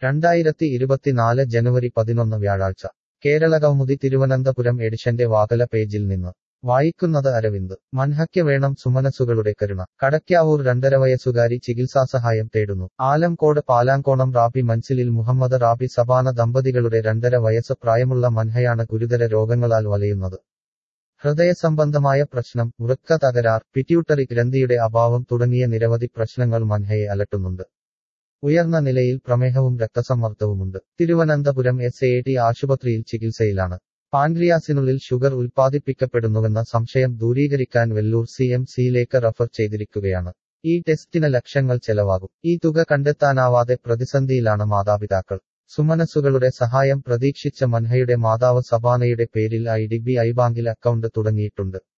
രണ്ടായിരത്തി ഇരുപത്തിനാല് ജനുവരി പതിനൊന്ന് വ്യാഴാഴ്ച കേരളകൗമുദി തിരുവനന്തപുരം എഡിഷന്റെ വാകല പേജിൽ നിന്ന് വായിക്കുന്നത് അരവിന്ദ് മൻഹയ്ക്ക് വേണം സുമനസുകളുടെ കരുണ കടയ്ക്കാവൂർ രണ്ടര വയസ്സുകാരി ചികിത്സാസഹായം തേടുന്നു ആലംകോട് പാലാങ്കോണം റാബി മൻസിലിൽ മുഹമ്മദ് റാബി സബാന ദമ്പതികളുടെ രണ്ടര വയസ്സ് പ്രായമുള്ള മൻഹയാണ് ഗുരുതര രോഗങ്ങളാൽ വലയുന്നത് ഹൃദയസംബന്ധമായ പ്രശ്നം വൃക്ക തകരാർ പിറ്റ്യൂട്ടറി ഗ്രന്ഥിയുടെ അഭാവം തുടങ്ങിയ നിരവധി പ്രശ്നങ്ങൾ മൻഹയെ അലട്ടുന്നുണ്ട് ഉയർന്ന നിലയിൽ പ്രമേഹവും രക്തസമ്മർദ്ദവുമുണ്ട് തിരുവനന്തപുരം എസ് എ ടി ആശുപത്രിയിൽ ചികിത്സയിലാണ് പാൻക്രിയാസിനുള്ളിൽ ഷുഗർ ഉൽപ്പാദിപ്പിക്കപ്പെടുന്നുവെന്ന സംശയം ദൂരീകരിക്കാൻ വെല്ലൂർ സി എം സിയിലേക്ക് റഫർ ചെയ്തിരിക്കുകയാണ് ഈ ടെസ്റ്റിന് ലക്ഷങ്ങൾ ചെലവാകും ഈ തുക കണ്ടെത്താനാവാതെ പ്രതിസന്ധിയിലാണ് മാതാപിതാക്കൾ സുമനസുകളുടെ സഹായം പ്രതീക്ഷിച്ച മൻഹയുടെ മാതാവ് സബാനയുടെ പേരിൽ ഐ ഡി ബി ഐ ബാങ്കിൽ അക്കൗണ്ട് തുടങ്ങിയിട്ടുണ്ട്